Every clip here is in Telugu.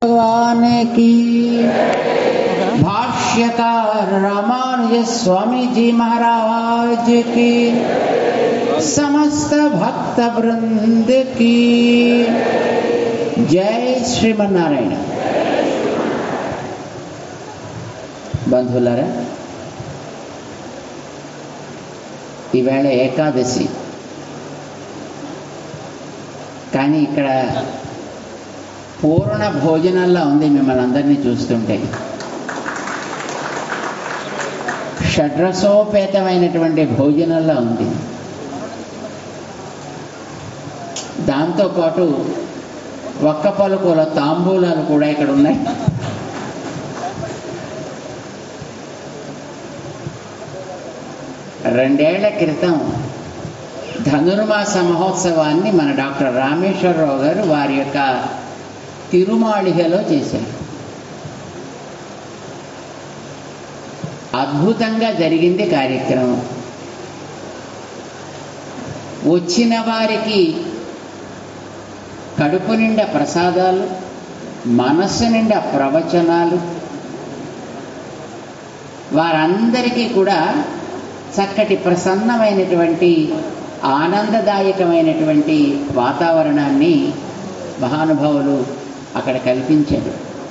भगवान की भाष्यकार रामानुज स्वामी जी महाराज की समस्त भक्त वृंद की जय श्रीमన్నారాయణ బంధువులారా ఈవేళ ఏకాదశి కానీ ఇక్కడ పూర్ణ భోజనంలా ఉంది మిమ్మల్ని అందరినీ చూస్తుంటే షడ్రసోపేతమైనటువంటి భోజనంలా ఉంది దాంతోపాటు ఒక్క పలుకుల తాంబూలాలు కూడా ఇక్కడ ఉన్నాయి రెండేళ్ల క్రితం ధనుర్మాస మహోత్సవాన్ని మన డాక్టర్ రామేశ్వరరావు గారు వారి యొక్క తిరుమాళిగలో చేశారు అద్భుతంగా జరిగింది కార్యక్రమం వచ్చిన వారికి కడుపు నిండా ప్రసాదాలు మనస్సు నిండా ప్రవచనాలు వారందరికీ కూడా చక్కటి ప్రసన్నమైనటువంటి ఆనందదాయకమైనటువంటి వాతావరణాన్ని మహానుభావులు అక్కడ కల్పించారు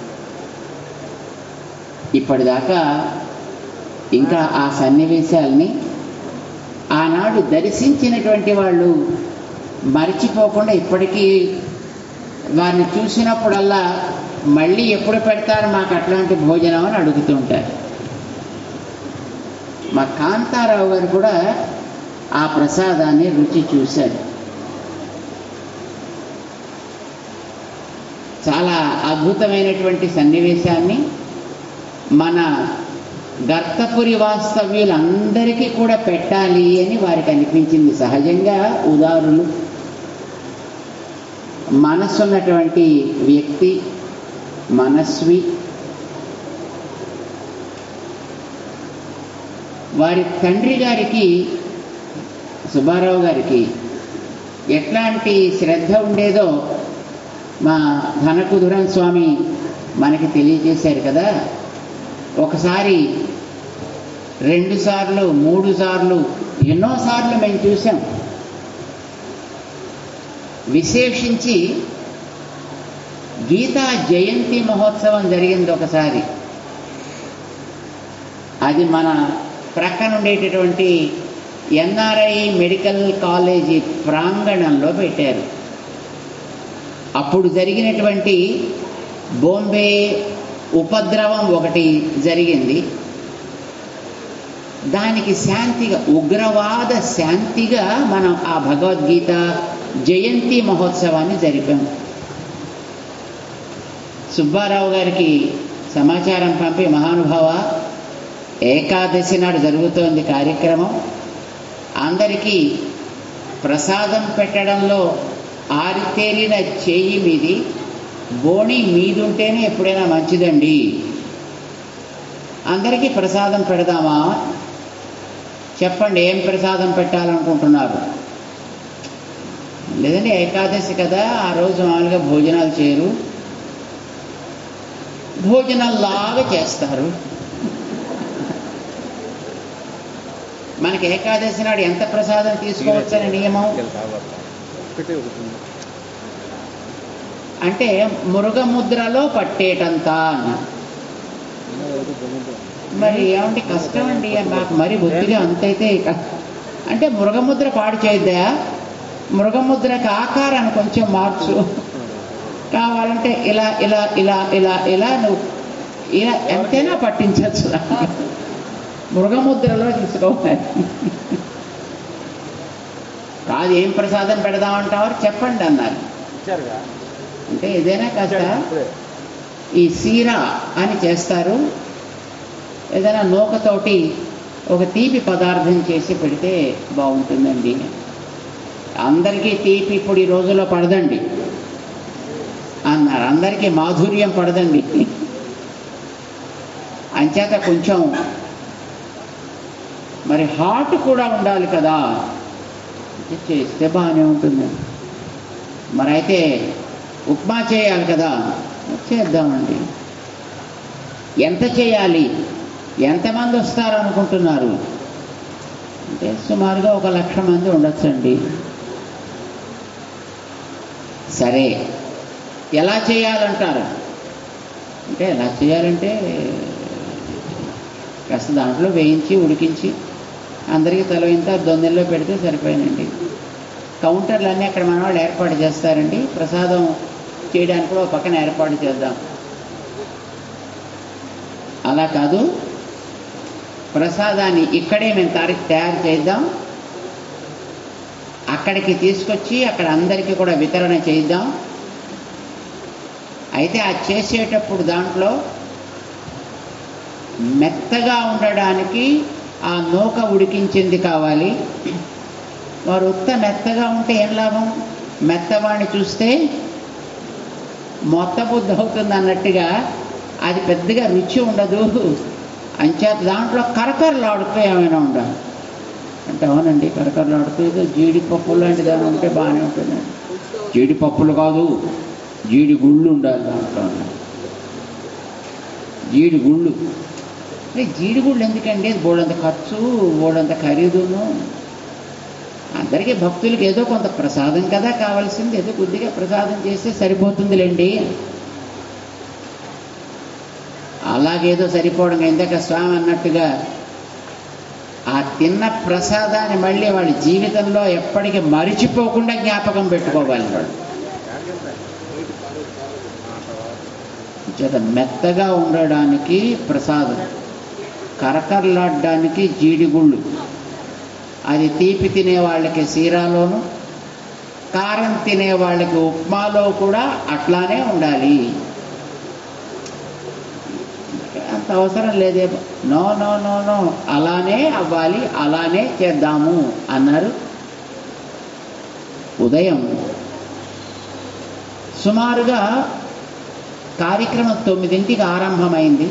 ఇప్పటిదాకా ఇంకా ఆ సన్నివేశాల్ని ఆనాడు దర్శించినటువంటి వాళ్ళు మర్చిపోకుండా ఇప్పటికీ వారిని చూసినప్పుడల్లా మళ్ళీ ఎప్పుడు పెడతారు మాకు అట్లాంటి భోజనం అని అడుగుతుంటారు మా కాంతారావు గారు కూడా ఆ ప్రసాదాన్ని రుచి చూశారు చాలా అద్భుతమైనటువంటి సన్నివేశాన్ని మన గర్తపురి వాస్తవ్యులందరికీ కూడా పెట్టాలి అని వారికి అనిపించింది సహజంగా ఉదారులు మనస్సున్నటువంటి వ్యక్తి మనస్వి వారి తండ్రి గారికి సుబ్బారావు గారికి ఎట్లాంటి శ్రద్ధ ఉండేదో మా ధనకుధురం స్వామి మనకి తెలియజేశారు కదా ఒకసారి రెండు సార్లు మూడు సార్లు ఎన్నోసార్లు మేము చూసాం విశేషించి గీతా జయంతి మహోత్సవం జరిగింది ఒకసారి అది మన ప్రక్కన ఉండేటటువంటి ఎన్ఆర్ఐ మెడికల్ కాలేజీ ప్రాంగణంలో పెట్టారు అప్పుడు జరిగినటువంటి బొంబే ఉపద్రవం ఒకటి జరిగింది దానికి శాంతిగా ఉగ్రవాద శాంతిగా మనం ఆ భగవద్గీత జయంతి మహోత్సవాన్ని జరిపాం సుబ్బారావు గారికి సమాచారం పంపి మహానుభావ ఏకాదశి నాడు జరుగుతోంది కార్యక్రమం అందరికీ ప్రసాదం పెట్టడంలో ఆరితేరిన చేయి మీది బోణి మీదుంటేనే ఎప్పుడైనా మంచిదండి అందరికీ ప్రసాదం పెడదామా చెప్పండి ఏం ప్రసాదం పెట్టాలనుకుంటున్నారు లేదంటే ఏకాదశి కదా ఆ రోజు మామూలుగా భోజనాలు చేయరు భోజనాల్లాగా చేస్తారు మనకి ఏకాదశి నాడు ఎంత ప్రసాదం తీసుకోవచ్చనే నియమం అంటే మురుగముద్రలో పట్టేటంత అన్న మరి ఏమంటే కష్టం అండి మాకు మరి బుద్ధిగా అంతైతే క- అంటే మృగముద్ర పాడు చేయద్దా మృగముద్రకి ఆకారాన్ని కొంచెం మార్చు కావాలంటే ఇలా ఇలా ఇలా ఇలా ఇలా నువ్వు ఇలా ఎంతైనా పట్టించచ్చు మృగముద్రలో తీసుకోవాలి కాదు ఏం ప్రసాదం పెడదామంటారు చెప్పండి అన్నారు ఇచ్చారుగా అంటే ఏదైనా కాస్త ఇప్పుడే. ఈ సీరా అని చేస్తారు ఏదైనా నూకతోటి ఒక తీపి పదార్థం చేసి పెడితే బాగుంటుందండి అందరికీ తీపి ఇప్పుడు ఈ రోజుల్లో పడదండి అన్నారు అందరికీ మాధుర్యం పడదండి అంచేత కొంచెం మరి హాట్ కూడా ఉండాలి కదా ఇది చేస్తే బాగానే ఉంటుంది మరి అయితే ఉప్మా చేయాలి కదా చేద్దామండి ఎంత చేయాలి ఎంతమంది వస్తారు అనుకుంటున్నారు అంటే సుమారుగా ఒక లక్ష మంది ఉండొచ్చండి సరే ఎలా చేయాలంటారు అంటే ఎలా చేయాలంటే కాస్త దాంట్లో వేయించి ఉడికించి అందరికీ తల ఇంత దొందెల్లో పెడితే సరిపోయినండి కౌంటర్లు అన్నీ అక్కడ మన వాళ్ళు ఏర్పాటు చేస్తారండి ప్రసాదం చేయడానికి కూడా ఒక పక్కన ఏర్పాటు చేద్దాం అలా కాదు ప్రసాదాన్ని ఇక్కడే మేము తారీఖు తయారు చేద్దాం అక్కడికి తీసుకొచ్చి అక్కడ అందరికీ కూడా వితరణ చేద్దాం అయితే ఆ చేసేటప్పుడు దాంట్లో మెత్తగా ఉండడానికి ఆ నూక ఉడికించింది కావాలి వారు ఉత్త మెత్తగా ఉంటే ఏం లాభం మెత్తవాడిని చూస్తే మొత్త బుద్ధి అవుతుంది అన్నట్టుగా అది పెద్దగా రుచి ఉండదు అంచేత దాంట్లో కరకరలాడుతూ ఏమైనా ఉండాలి అంటే అవునండి కరకరలాడుతూ ఏదో జీడిపప్పు లాంటిది ఏమైనా ఉంటే బాగానే ఉంటుందండి జీడిపప్పులు కాదు జీడి గుళ్ళు ఉండాలి దాంట్లో జీడి గుళ్ళు అంటే జీడి గుళ్ళు ఎందుకండి అది బోడంత ఖర్చు బోడంత ఖరీదును అందరికీ భక్తులకి ఏదో కొంత ప్రసాదం కదా కావాల్సింది ఏదో కొద్దిగా ప్రసాదం చేస్తే సరిపోతుందిలేండి అలాగేదో సరిపోవడం ఇందాక స్వామి అన్నట్టుగా ఆ తిన్న ప్రసాదాన్ని మళ్ళీ వాళ్ళ జీవితంలో ఎప్పటికీ మరిచిపోకుండా జ్ఞాపకం పెట్టుకోవాలి వాళ్ళు చేత మెత్తగా ఉండడానికి ప్రసాదం కరకరలాడడానికి జీడిగుళ్ళు అది తీపి తినే వాళ్ళకి సీరాలోను కారం తినే వాళ్ళకి ఉప్మాలో కూడా అట్లానే ఉండాలి అంత అవసరం లేదే నో నో నో నో అలానే అవ్వాలి అలానే చేద్దాము అన్నారు ఉదయం సుమారుగా కార్యక్రమం తొమ్మిదింటికి ఆరంభమైంది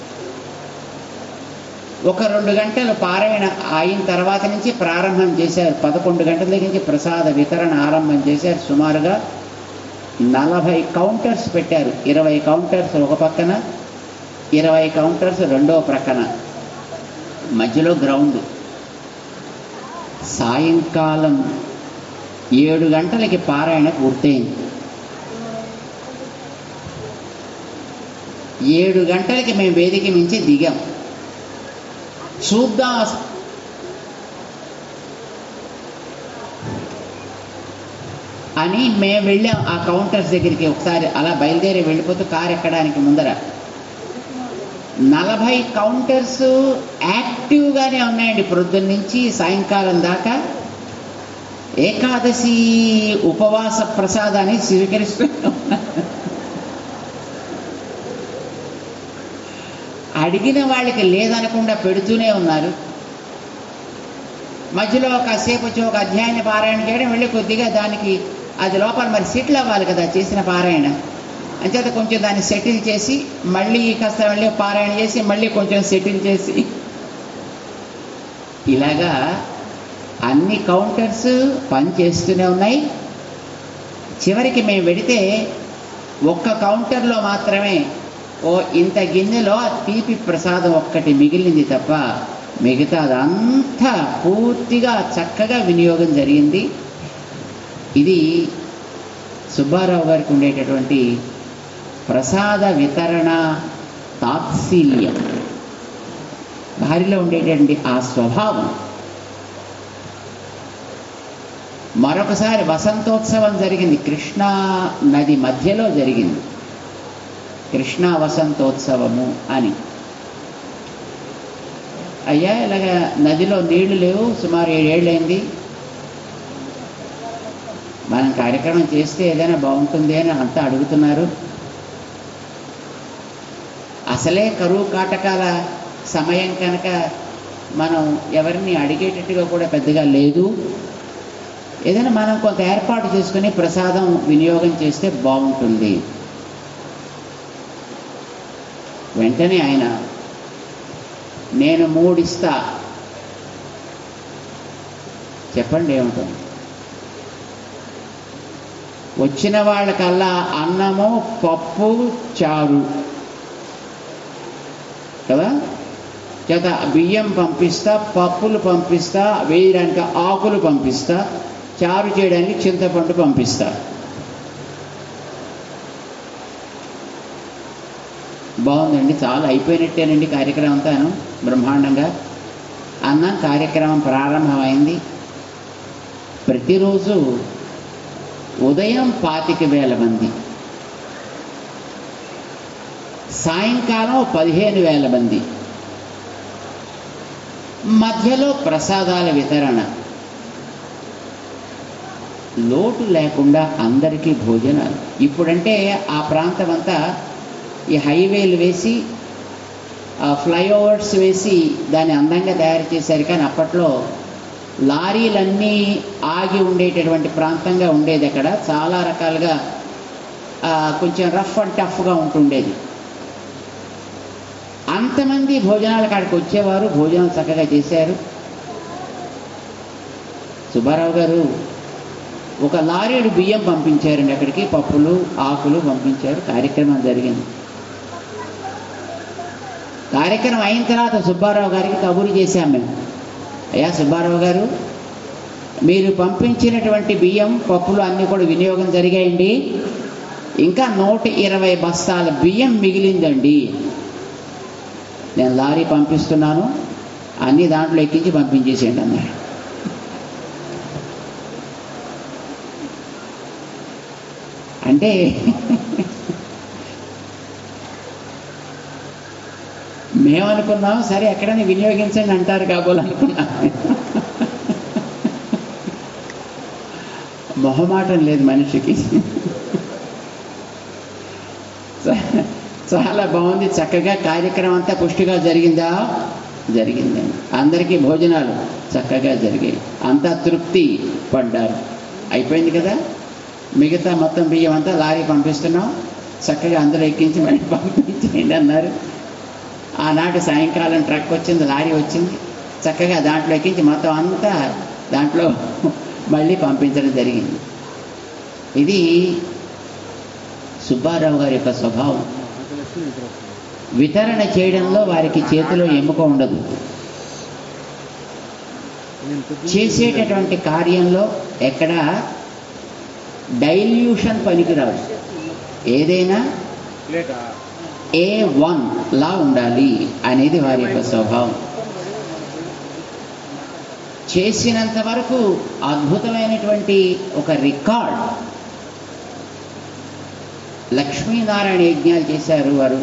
ఒక రెండు గంటలు పారాయణ అయిన తర్వాత నుంచి ప్రారంభం చేశారు పదకొండు గంటల దగ్గర నుంచి ప్రసాద వితరణ ఆరంభం చేశారు సుమారుగా నలభై కౌంటర్స్ పెట్టారు ఇరవై కౌంటర్స్ ఒక పక్కన ఇరవై కౌంటర్స్ రెండో ప్రక్కన మధ్యలో గ్రౌండ్ సాయంకాలం ఏడు గంటలకి పారాయణ పూర్తయింది ఏడు గంటలకి మేము వేదిక మించి దిగాం చూద్దాం అస- అని మేము వెళ్ళాం ఆ కౌంటర్స్ దగ్గరికి ఒకసారి అలా బయలుదేరి వెళ్ళిపోతూ కారు ఎక్కడానికి ముందర నలభై కౌంటర్స్ యాక్టివ్గానే ఉన్నాయండి ప్రొద్దున్న నుంచి సాయంకాలం దాకా ఏకాదశి ఉపవాస ప్రసాదాన్ని స్వీకరిస్తూ ఉన్నారు. అడిగిన వాళ్ళకి లేదనకుండా పెడుతూనే ఉన్నారు మధ్యలో కాసేపు వచ్చి ఒక అధ్యాయాన్ని పారాయణ చేయడం వెళ్ళి కొద్దిగా దానికి అది లోపల మరి సెటిల్ అవ్వాలి కదా చేసిన పారాయణ అంచేత కొంచెం దాన్ని సెటిల్ చేసి మళ్ళీ కాస్త మళ్ళీ పారాయణ చేసి మళ్ళీ కొంచెం సెటిల్ చేసి ఇలాగా అన్ని కౌంటర్స్ పని చేస్తూనే ఉన్నాయి చివరికి మేము వెడితే ఒక్క కౌంటర్లో మాత్రమే ఓ ఇంత గిన్నెలో ఆ తీపి ప్రసాదం ఒక్కటి మిగిలింది తప్ప మిగతా అదంతా పూర్తిగా చక్కగా వినియోగం జరిగింది ఇది సుబ్బారావు గారికి ఉండేటటువంటి ప్రసాద వితరణ తాత్సీల్యం వారిలో ఉండేటటువంటి ఆ స్వభావం మరొకసారి వసంతోత్సవం జరిగింది కృష్ణా నది మధ్యలో జరిగింది కృష్ణా వసంతోత్సవము అని అయ్యా ఇలాగ నదిలో నీళ్లు లేవు సుమారు ఏడేళ్ళైంది మనం కార్యక్రమం చేస్తే ఏదైనా బాగుంటుంది అని అంతా అడుగుతున్నారు అసలే కరువు కాటకాల సమయం కనుక మనం ఎవరిని అడిగేటట్టుగా కూడా పెద్దగా లేదు ఏదైనా మనం కొంత ఏర్పాటు చేసుకుని ప్రసాదం వినియోగం చేస్తే బాగుంటుంది వెంటనే ఆయన నేను మూడిస్తా చెప్పండి ఏమిటో వచ్చిన వాళ్ళకల్లా అన్నము పప్పు చారు కదా చేత బియ్యం పంపిస్తా పప్పులు పంపిస్తా వేయడానికి ఆకులు పంపిస్తా చారు చేయడానికి చింతపండు పంపిస్తా బాగుందండి చాలా అయిపోయినట్టేనండి కార్యక్రమం అంతాను బ్రహ్మాండంగా అన్న కార్యక్రమం ప్రారంభమైంది ప్రతిరోజు ఉదయం పాతిక వేల మంది సాయంకాలం పదిహేను వేల మంది మధ్యలో ప్రసాదాల వితరణ లోటు లేకుండా అందరికీ భోజనాలు ఇప్పుడంటే ఆ ప్రాంతం అంతా ఈ హైవేలు వేసి ఆ ఫ్లైఓవర్స్ వేసి దాన్ని అందంగా తయారు చేశారు కానీ అప్పట్లో లారీలన్నీ ఆగి ఉండేటటువంటి ప్రాంతంగా ఉండేది అక్కడ చాలా రకాలుగా ఆ, కొంచెం రఫ్ అండ్ టఫ్గా ఉంటుండేది అంతమంది భోజనాల కాడికి వచ్చేవారు భోజనం చక్కగా చేశారు సుబ్బారావు గారు ఒక లారీడు బియ్యం పంపించారండి అక్కడికి పప్పులు ఆకులు పంపించారు కార్యక్రమం జరిగింది కార్యక్రమం అయిన తర్వాత సుబ్బారావు గారికి కబురు చేశాం మేము అయ్యా సుబ్బారావు గారు మీరు పంపించినటువంటి బియ్యం పప్పులు అన్నీ కూడా వినియోగం జరిగాయండి ఇంకా నూట ఇరవై బస్తాల బియ్యం మిగిలిందండి నేను లారీ పంపిస్తున్నాను అన్ని దాంట్లో ఎక్కించి పంపించేసేయండి అన్నారు అంటే మేమనుకున్నాం సరే ఎక్కడైనా వినియోగించండి అంటారు కాబోలు అనుకున్నాం మొహమాటం లేదు మనిషికి చా- చాలా బాగుంది చక్కగా కార్యక్రమం అంతా పుష్టిగా జరిగిందా జరిగిందండి అందరికీ భోజనాలు చక్కగా జరిగాయి అంతా తృప్తి పడ్డారు అయిపోయింది కదా మిగతా మొత్తం బియ్యం అంతా లారీ పంపిస్తున్నాం చక్కగా అందరూ ఎక్కించి మళ్ళీ పంపించేయండి అన్నారు ఆనాటి సాయంకాలం ట్రక్ వచ్చింది లారీ వచ్చింది చక్కగా దాంట్లో ఎక్కించి మొత్తం అంతా దాంట్లో మళ్ళీ పంపించడం జరిగింది ఇది సుబ్బారావు గారి యొక్క స్వభావం వితరణ చేయడంలో వారికి చేతిలో ఎముక ఉండదు చేసేటటువంటి కార్యంలో ఎక్కడ డైల్యూషన్ పనికిరాదు ఏదైనా ఏ వన్ లా ఉండాలి అనేది వారి యొక్క స్వభావం చేసినంత వరకు అద్భుతమైనటువంటి ఒక రికార్డ్ లక్ష్మీనారాయణ యజ్ఞాలు చేశారు వారు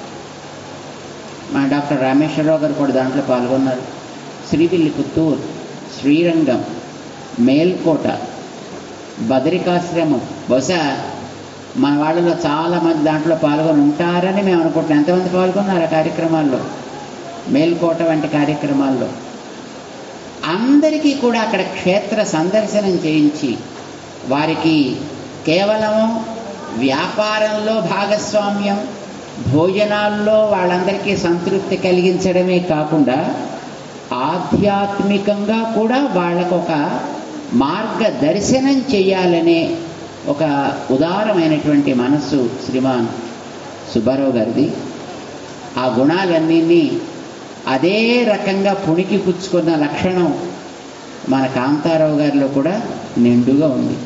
మా డాక్టర్ రామేశ్వరరావు గారు కూడా దాంట్లో పాల్గొన్నారు శ్రీవిల్లిపుత్తూరు శ్రీరంగం మేల్కోట బదరికాశ్రమం బహుశా మన వాళ్ళలో చాలా మంది దాంట్లో పాల్గొని ఉంటారని మేము అనుకుంటున్నాం ఎంతమంది పాల్గొన్నారు ఆ కార్యక్రమాల్లో మేల్కోట వంటి కార్యక్రమాల్లో అందరికీ కూడా అక్కడ క్షేత్ర సందర్శనం చేయించి వారికి కేవలం వ్యాపారంలో భాగస్వామ్యం భోజనాల్లో వాళ్ళందరికీ సంతృప్తి కలిగించడమే కాకుండా ఆధ్యాత్మికంగా కూడా వాళ్ళకు ఒక మార్గదర్శనం చేయాలనే ఒక ఉదారమైనటువంటి మనస్సు శ్రీమాన్ సుబ్బారావు గారిది ఆ గుణాలన్నీ అదే రకంగా పుణికి పుచ్చుకున్న లక్షణం మన కాంతారావు గారిలో కూడా నిండుగా ఉంది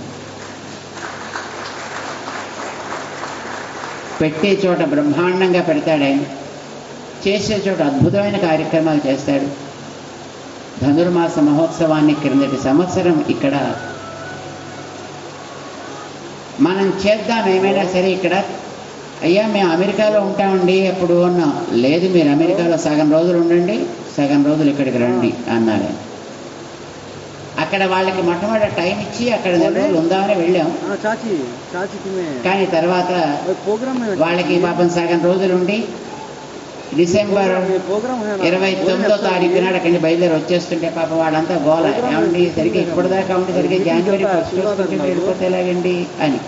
పెట్టే చోట బ్రహ్మాండంగా పెడతాడు ఆయన చేసే చోట అద్భుతమైన కార్యక్రమాలు చేస్తాడు ధనుర్మాస మహోత్సవాన్ని క్రిందటి సంవత్సరం ఇక్కడ మనం చేద్దాం ఏమైనా సరే ఇక్కడ అయ్యా మేము అమెరికాలో ఉంటామండి అప్పుడు అన్నాం లేదు మీరు అమెరికాలో సగం రోజులు ఉండండి సగం రోజులు ఇక్కడికి రండి అన్నారు ఆయన. అక్కడ వాళ్ళకి మొట్టమొదటి టైం ఇచ్చి అక్కడ నెల రోజులు ఉందామని వెళ్ళాం हाँ चाची चाची तुम्हें కానీ తర్వాత प्रोग्राम है వాళ్ళకి పాపం సగం రోజులు ఉండి డిసెంబర్ प्रोग्राम है ఇరవై తొమ్మిదో తారీఖు నాడు అక్కడి నుంచి బయలుదేరి వచ్చేస్తుంటే పాపం వాళ్ళంతా గోల ఏమండి సరిగ్గా ఇప్పటిదాకా ఉండి సరిగ్గా జనవరి ఫస్ట్ వస్తుంటే వెళ్ళిపోతే ఎలాగండి అని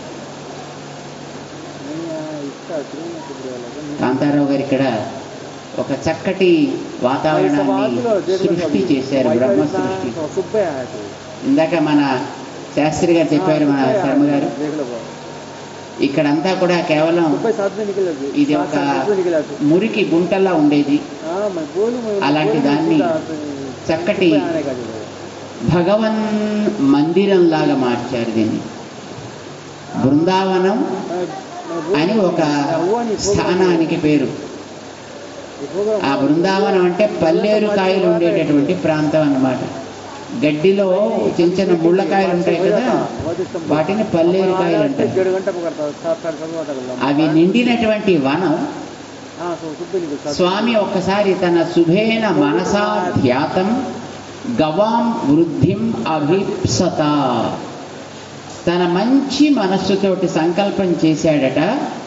इसका शुरू में कुछ लगा కాంతారావు గారు ఇక్కడ ఒక చక్కటి వాతావరణాన్ని సృష్టి చేశారు బ్రహ్మ సృష్టి सुबह आया थे ఇందాక మన శాస్త్రి గారు చెప్పారు మన శర్మ గారు देख लो बाबा ఇక్కడంతా కూడా కేవలం सुबह सात में निकल जाती ఇది सात ఒక सात में निकल जाती మురికి గుంటల్లా ఉండేది हाँ मैं बोलूँ मैं అలాంటి बोलूँ దాన్ని सीधा आप- చక్కటి सुबह आने का जो है। భగవన్ మందిరం లాగా మార్చారు దీన్ని బృందావనం मैं- मैं बोलूँ అని ఒక मैं हुआ नहीं, प्रोग्राम స్థానానికి పేరు ये प्रोग्राम ఆ బృందావనం అంటే పల్లేరు కాయలు ఉండేటటువంటి ప్రాంతం అన్నమాట గడ్డిలో చిన్న చిన్న ముళ్ళకాయలు ఉంటాయి కదా వాటిని పల్లేరు కాయలు అంటారు डेढ़ घंटा पकड़ता है, सात साढ़े सात बजे तक అవి నిండినటువంటి వనం हाँ सो सुबह निकल सात స్వామి ఒక్కసారి తన శుభేన మనసా ధ్యాతం గవాం వృద్ధిం అభిప్సత తన మంచి మనస్సుతోటి సంకల్పం చేశాడట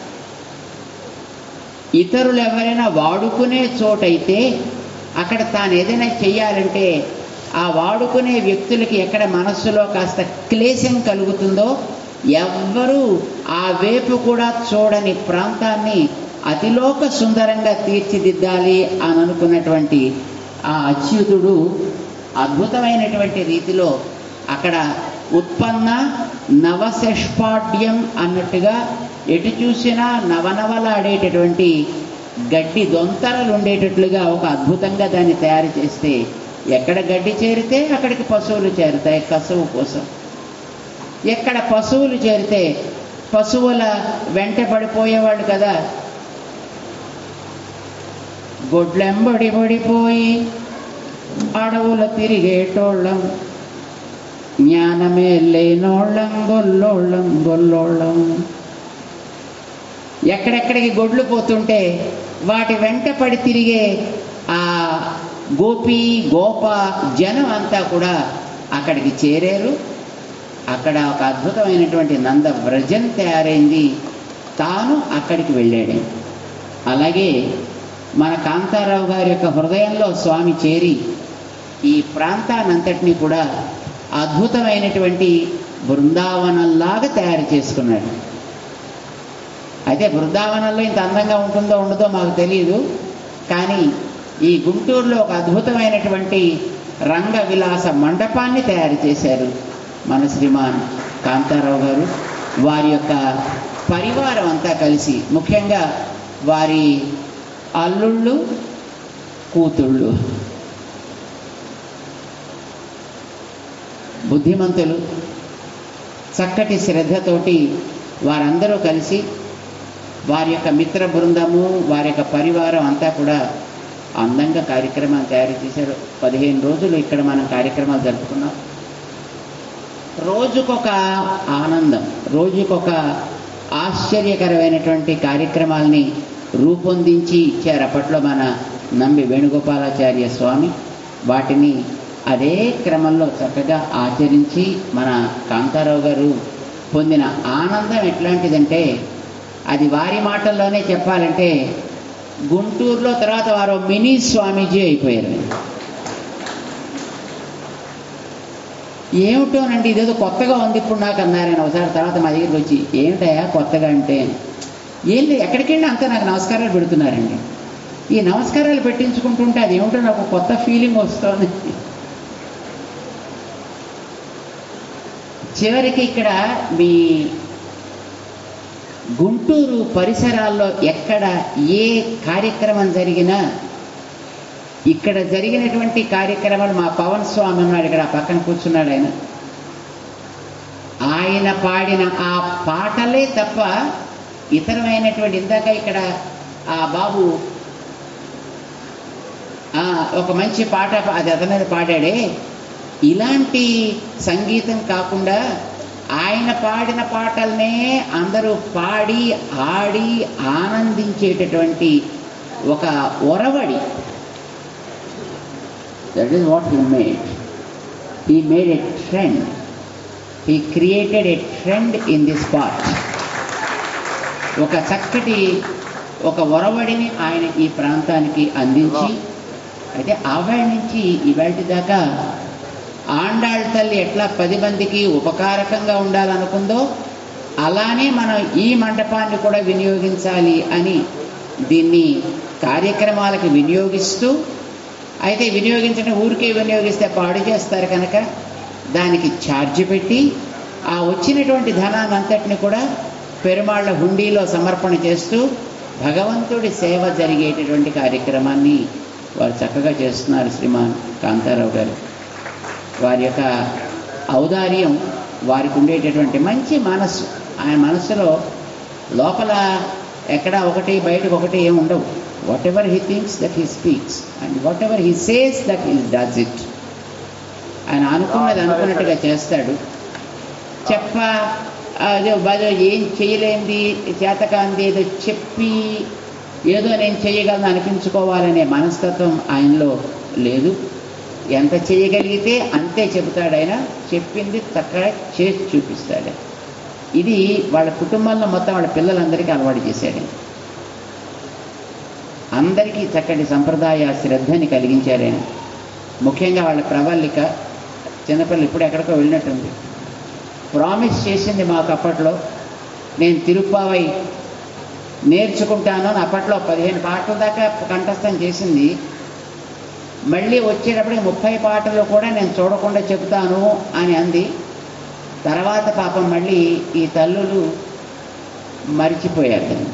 ఇతరులు ఎవరైనా వాడుకునే చోటైతే అక్కడ తాను ఏదైనా చెయ్యాలంటే ఆ వాడుకునే వ్యక్తులకి ఎక్కడ మనస్సులో కాస్త క్లేశం కలుగుతుందో ఎవ్వరూ ఆ వైపు కూడా చూడని ప్రాంతాన్ని అతిలోక సుందరంగా తీర్చిదిద్దాలి అని అనుకున్నటువంటి ఆ అచ్యుతుడు అద్భుతమైనటువంటి రీతిలో అక్కడ ఉత్పన్న నవశష్పాడ్యం అన్నట్టుగా ఎటు చూసినా నవనవలాడేటటువంటి గడ్డి దొంతరలు ఉండేటట్లుగా ఒక అద్భుతంగా దాన్ని తయారు చేస్తే ఎక్కడ గడ్డి చేరితే అక్కడికి పశువులు చేరుతాయి కసువు కోసం ఎక్కడ పశువులు చేరితే పశువుల వెంట పడిపోయేవాళ్ళు కదా గొడ్లెంబడి పడిపోయి అడవుల తిరిగేటోళ్ళం జ్ఞానమే లేనోళ్ళం గొల్లోళ్ళం గొల్లోళ్ళం ఎక్కడెక్కడికి గొడ్లు పోతుంటే వాటి వెంట పడి తిరిగే ఆ గోపి గోప జనం అంతా కూడా అక్కడికి చేరారు అక్కడ ఒక అద్భుతమైనటువంటి నంద వ్రజం తయారైంది తాను అక్కడికి వెళ్ళాడు అలాగే మన కాంతారావు గారి యొక్క హృదయంలో స్వామి చేరి ఈ ప్రాంతానంతటినీ కూడా అద్భుతమైనటువంటి బృందావనంలాగా తయారు చేసుకున్నాడు అయితే బృందావనంలో ఇంత అందంగా ఉంటుందో ఉండదో మాకు తెలియదు కానీ ఈ గుంటూరులో ఒక అద్భుతమైనటువంటి రంగ విలాస మండపాన్ని తయారు చేశారు మన శ్రీమాన్ కాంతారావు గారు వారి యొక్క పరివారం అంతా కలిసి ముఖ్యంగా వారి అల్లుళ్ళు కూతుళ్ళు బుద్ధిమంతులు చక్కటి శ్రద్ధతోటి వారందరూ కలిసి వారి యొక్క మిత్ర బృందము వారి యొక్క పరివారం అంతా కూడా అందంగా కార్యక్రమాలు తయారు చేశారు పదిహేను రోజులు ఇక్కడ మనం కార్యక్రమాలు జరుపుకున్నాం రోజుకొక ఆనందం రోజుకొక ఆశ్చర్యకరమైనటువంటి కార్యక్రమాల్ని రూపొందించి ఇచ్చారు అప్పట్లో మన నంబి వేణుగోపాలాచార్య స్వామి వాటిని అదే క్రమంలో చక్కగా ఆచరించి మన కాంతారావు గారు పొందిన ఆనందం ఎట్లాంటిదంటే అది వారి మాటల్లోనే చెప్పాలంటే గుంటూరులో తర్వాత వారు మినీ స్వామీజీ అయిపోయారు ఏమిటోనండి ఇదేదో కొత్తగా ఉంది ఇప్పుడు నాకు అన్నారని ఒకసారి తర్వాత మా దగ్గరికి వచ్చి ఏమిటయా కొత్తగా అంటే ఏం లేదు ఎక్కడికి వెళ్ళి అంతా నాకు నమస్కారాలు పెడుతున్నారండి ఈ నమస్కారాలు పెట్టించుకుంటుంటే అది ఏమిటో నాకు కొత్త ఫీలింగ్ వస్తుంది చివరికి ఇక్కడ మీ గుంటూరు పరిసరాల్లో ఎక్కడ ఏ కార్యక్రమం జరిగినా ఇక్కడ జరిగినటువంటి కార్యక్రమాలు మా పవన్ స్వామి ఉన్నాడు ఇక్కడ ఆ పక్కన కూర్చున్నాడు ఆయన ఆయన పాడిన ఆ పాటలే తప్ప ఇతరమైనటువంటి ఇందాక ఇక్కడ ఆ బాబు ఆ, ఒక మంచి పాట అది అతనే పాడాడే ఇలాంటి సంగీతం కాకుండా ఆయన పాడిన పాటలనే అందరూ పాడి ఆడి ఆనందించేటటువంటి ఒక ఒరవడి that is what he made he made a trend he created a trend in this part ఒక చక్కటి ఒక ఒరవడిని ఆయన ఈ ప్రాంతానికి అందించి అయితే ఆవిడ నుంచి ఇవాటి దాకా ఆండాళ్ళ తల్లి ఎట్లా పది మందికి ఉపకారకంగా ఉండాలనుకుందో అలానే మనం ఈ మండపాన్ని కూడా వినియోగించాలి అని దీన్ని కార్యక్రమాలకు వినియోగిస్తూ అయితే వినియోగించడం ఊరికే వినియోగిస్తే పాడు చేస్తారు కనుక దానికి ఛార్జ్ పెట్టి ఆ వచ్చినటువంటి ధనాన్ని అంతటిని కూడా పెరుమాళ్ళ హుండీలో సమర్పణ చేస్తూ భగవంతుడి సేవ జరిగేటటువంటి కార్యక్రమాన్ని వారు చక్కగా చేస్తున్నారు శ్రీమాన్ కాంతారావు గారు వారి యొక్క ఔదార్యం వారికి ఉండేటటువంటి మంచి మనస్సు ఆయన మనస్సులో లోపల ఎక్కడ ఒకటి బయటకు ఒకటి ఏమి ఉండవు whatever he thinks that he speaks and whatever he says that he does it ఆయన అనుకున్నది అనుకున్నట్టుగా చేస్తాడు చెప్ప అదే బాగా ఏం చేయలేంది చేతకాంది ఏదో చెప్పి ఏదో నేను చేయగలను అనిపించుకోవాలనే మనస్తత్వం ఆయనలో లేదు ఎంత చేయగలిగితే అంతే చెబుతాడు ఆయన చెప్పింది చక్కగా చేసి చూపిస్తాడు ఇది వాళ్ళ కుటుంబంలో మొత్తం వాళ్ళ పిల్లలందరికీ అలవాటు చేశాడు ఆయన. అందరికీ చక్కటి సంప్రదాయ శ్రద్ధని కలిగించారు ఆయన ముఖ్యంగా వాళ్ళ ప్రవల్లిక చిన్నపిల్లలు ఇప్పుడు ఎక్కడికో వెళ్ళినట్టుంది ప్రామిస్ చేసింది మాకు అప్పట్లో నేను తిరుప్పావై నేర్చుకుంటాను అని అప్పట్లో పదిహేను పాటల దాకా కంఠస్థం చేసింది మళ్ళీ వచ్చేటప్పటికి ముప్పై పాటలు కూడా నేను చూడకుండా చెబుతాను అని అంది తర్వాత పాపం మళ్ళీ ఈ తల్లులు మరిచిపోయారు దాన్ని.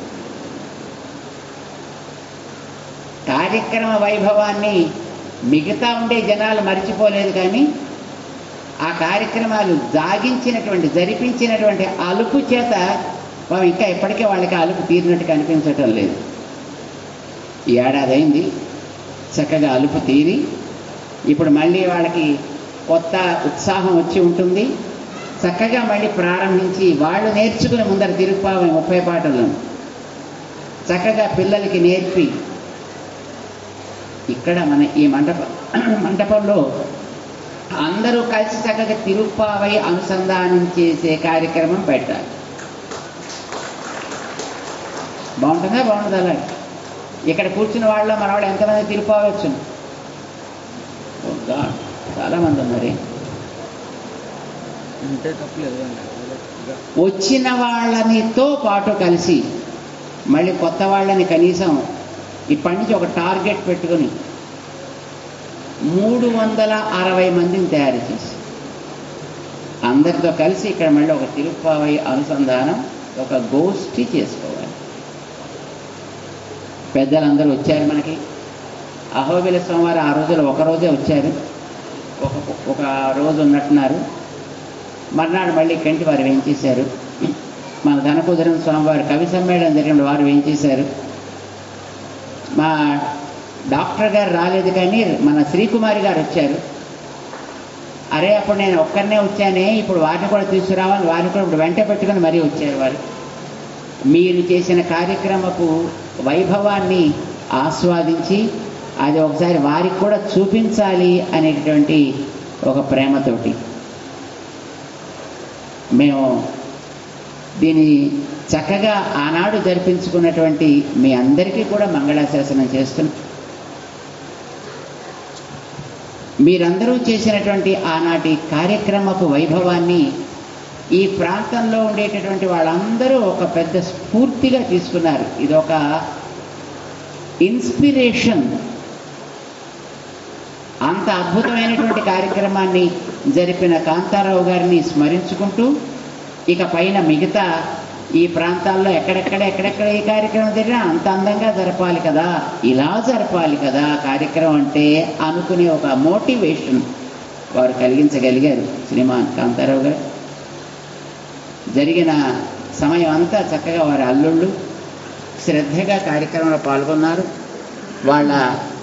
కార్యక్రమ వైభవాన్ని మిగతా ఉండే జనాలు మర్చిపోలేదు కానీ ఆ కార్యక్రమాలు జాగించినటువంటి జరిపించినటువంటి అలుపు చేత వారు ఇంకా ఇప్పటికే వాళ్ళకి అలుపు తీరినట్టు కనిపించటం లేదు ఈ ఏడాది అయింది చక్కగా అలుపు తీరి ఇప్పుడు మళ్ళీ వాళ్ళకి కొత్త ఉత్సాహం వచ్చి ఉంటుంది చక్కగా మళ్ళీ ప్రారంభించి వాళ్ళు నేర్చుకుని ముందర తిరుపావి ముప్పై పాటలను చక్కగా పిల్లలకి నేర్పి ఇక్కడ మన ఈ మండప మండపంలో అందరూ కలిసి చక్కగా తిరుప్పావై అనుసంధానం చేసే కార్యక్రమం పెట్టాలి బాగుంటుందా బాగుంటుందా అలాగే ఇక్కడ కూర్చున్న వాళ్ళ మన వాళ్ళు ఎంతమంది తిరుప్పావై వచ్చును ఓ గాడ్ చాలా మంది ఉన్నారు ఉంటే తప్పలేదు వచ్చిన వాళ్ళనితో పాటు కలిసి మళ్ళీ కొత్త వాళ్ళని కనీసం ఇప్పటి నుంచి ఒక టార్గెట్ పెట్టుకొని మూడు వందల అరవై మందిని తయారు చేసి అందరితో కలిసి ఇక్కడ మళ్ళీ ఒక తిరుప్పావై అనుసంధానం ఒక గోష్ఠి చేసుకోవాలి పెద్దలందరూ వచ్చారు మనకి అహోబిల సోమవారం ఆ రోజులో ఒక రోజే వచ్చారు ఒక ఒక రోజు ఉన్నట్టున్నారు మర్నాడు మళ్ళీ కంటి వారు వేయించేశారు మన ధనకుదరం స్వామివారి కవి సమ్మేళనం జరిగిన వారు వేయించేశారు మా డాక్టర్ గారు రాలేదు కానీ మన శ్రీకుమారి గారు వచ్చారు అరే అప్పుడు నేను ఒక్కరినే వచ్చానే ఇప్పుడు వారిని కూడా తీసుకురావాలి వారిని కూడా ఇప్పుడు వెంట పెట్టుకొని మరీ వచ్చారు వారు మీరు చేసిన కార్యక్రమపు వైభవాన్ని ఆస్వాదించి అది ఒకసారి వారికి కూడా చూపించాలి అనేటటువంటి ఒక ప్రేమతోటి మేము దీన్ని చక్కగా ఆనాడు జరిపించుకున్నటువంటి మీ అందరికీ కూడా మంగళాశాసనం చేస్తున్నాం మీరందరూ చేసినటువంటి ఆనాటి కార్యక్రమపు వైభవాన్ని ఈ ప్రాంతంలో ఉండేటటువంటి వాళ్ళందరూ ఒక పెద్ద స్ఫూర్తిగా తీసుకున్నారు ఇది ఒక ఇన్స్పిరేషన్ అంత అద్భుతమైనటువంటి కార్యక్రమాన్ని జరిపిన కాంతారావు గారిని స్మరించుకుంటూ ఇక పైన మిగతా ఈ ప్రాంతాల్లో ఎక్కడెక్కడ ఎక్కడెక్కడ ఈ కార్యక్రమం జరిగినా అంత అందంగా జరపాలి కదా ఇలా జరపాలి కదా కార్యక్రమం అంటే అనుకునే ఒక మోటివేషన్ వారు కలిగించగలిగారు శ్రీమాన్ కాంతారావు గారు జరిగిన సమయం అంతా చక్కగా వారి అల్లుళ్ళు శ్రద్ధగా కార్యక్రమంలో పాల్గొన్నారు వాళ్ళ